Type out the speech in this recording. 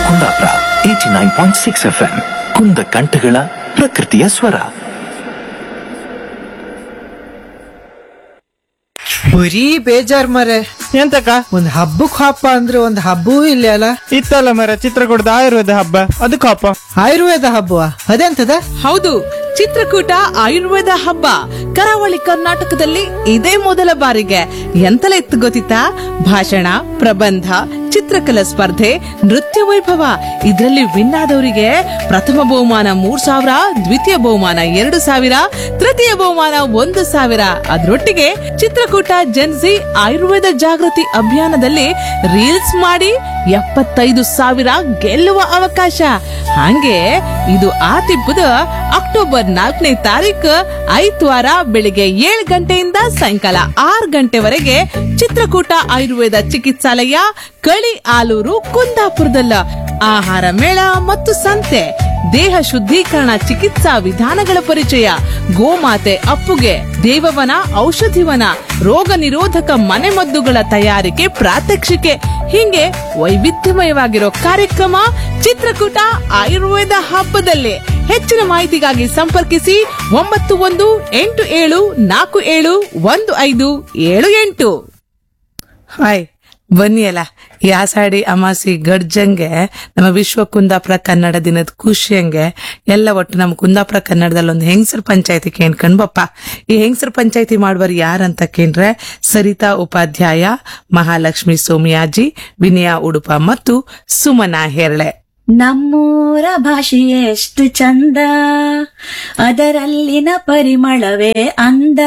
Kundapura eighty nine point six F M ಕುಂದ ಕಂಠಗಳ ಪ್ರಕೃತಿಯ ಸ್ವರ ಬರೀ ಬೇಜಾರ್ ಮರೆ ಎಂತಕ ಒಂದ್ ಹಬ್ಬಕ್ ಹಬ್ಬ ಅಂದ್ರೆ ಒಂದ್ ಹಬ್ಬವೂ ಇಲ್ಲ ಅಲ್ಲ ಇತ್ತಲ್ಲ ಮರ ಚಿತ್ರಕೂಟದ ಆಯುರ್ವೇದ ಹಬ್ಬ ಅದಕ್ಕೆ ಹಬ್ಬ ಆಯುರ್ವೇದ ಹಬ್ಬವ ಅದೆಂತದ ಹೌದು ಚಿತ್ರಕೂಟ ಆಯುರ್ವೇದ ಹಬ್ಬ ಕರಾವಳಿ ಕರ್ನಾಟಕದಲ್ಲಿ ಇದೇ ಮೊದಲ ಬಾರಿಗೆ ಎಂತಲ ಇತ್ತು ಗೊತ್ತಿತ್ತಾ ಭಾಷಣ ಪ್ರಬಂಧ ಚಿತ್ರಕಲಾ ಸ್ಪರ್ಧೆ ನೃತ್ಯ ವೈಭವ ಇದರಲ್ಲಿ ವಿನ್ ಆದವರಿಗೆ ಪ್ರಥಮ ಬಹುಮಾನ ಮೂರ್ ಸಾವಿರ ದ್ವಿತೀಯ ಬಹುಮಾನ ಎರಡು ಸಾವಿರ ತೃತೀಯ ಬಹುಮಾನ ಒಂದು ಸಾವಿರ ಅದರೊಟ್ಟಿಗೆ ಚಿತ್ರಕೂಟ ಜನ್ಸಿ ಆಯುರ್ವೇದ ಜಾಗೃತಿ ಅಭಿಯಾನದಲ್ಲಿ ರೀಲ್ಸ್ ಮಾಡಿ ಎಪ್ಪತ್ತೈದು ಸಾವಿರ ಗೆಲ್ಲುವ ಅವಕಾಶ ಹಂಗೆ ಇದು ಆತಿಬ್ಬದ ಅಕ್ಟೋಬರ್ ನಾಲ್ಕನೇ ತಾರೀಕು ಐದ್ವಾರ ಬೆಳಿಗ್ಗೆ ಏಳು ಗಂಟೆಯಿಂದ ಸಾಯಂಕಾಲ ಆರು ಗಂಟೆವರೆಗೆ ಚಿತ್ರಕೂಟ ಆಯುರ್ವೇದ ಚಿಕಿತ್ಸಾಲಯ ಕಳಿ ಆಲೂರು ಕುಂದಾಪುರದಲ್ಲ ಆಹಾರ ಮೇಳ ಮತ್ತು ಸಂತೆ ದೇಹ ಶುದ್ಧೀಕರಣ ಚಿಕಿತ್ಸಾ ವಿಧಾನಗಳ ಪರಿಚಯ ಗೋಮಾತೆ ಅಪ್ಪುಗೆ ದೇವವನ ಔಷಧಿವನ ರೋಗ ನಿರೋಧಕ ಮನೆಮದ್ದುಗಳ ತಯಾರಿಕೆ ಪ್ರಾತ್ಯಕ್ಷಿಕೆ ಹೀಗೆ ವೈವಿಧ್ಯಮಯವಾಗಿರೋ ಕಾರ್ಯಕ್ರಮ ಚಿತ್ರಕೂಟ ಆಯುರ್ವೇದ ಹಬ್ಬದಲ್ಲಿ ಹೆಚ್ಚಿನ ಮಾಹಿತಿಗಾಗಿ ಸಂಪರ್ಕಿಸಿ ಒಂಬತ್ತು ಒಂದು ಎಂಟು ಏಳು ನಾಲ್ಕು ಏಳು ಒಂದು ಐದು ಏಳು ಎಂಟು ಹಾಯ್ ಬನ್ನಿ ಅಲ್ಲ ಈ ಆಷಾಢಿ ಅಮಾಸಿ ಗಡ್ಜಂಗೆ ನಮ್ಮ ವಿಶ್ವ ಕುಂದಾಪುರ ಕನ್ನಡ ದಿನದ ಖುಷಿಯಂಗೆ ಎಲ್ಲ ಒಟ್ಟು ನಮ್ಮ ಕುಂದಾಪುರ ಕನ್ನಡದಲ್ಲಿ ಒಂದು ಹೆಂಗಸರ ಪಂಚಾಯತಿ ಕೇಳ್ಕೊಂಡ್ ಬಪ್ಪ ಈ ಹೆಂಗಸರ ಪಂಚಾಯತಿ ಮಾಡುವರು ಯಾರಂತ ಕೇಂದ್ರೆ ಸರಿತಾ ಉಪಾಧ್ಯಾಯ ಮಹಾಲಕ್ಷ್ಮಿ ಸೋಮಿಯಾಜಿ ವಿನಯ ಉಡುಪ ಮತ್ತು ಸುಮನಾ ಹೆರ್ಳೆ ನಮ್ಮೂರ ಭಾಷೆ ಎಷ್ಟು ಚಂದ ಅದರಲ್ಲಿನ ಪರಿಮಳವೇ ಅಂದ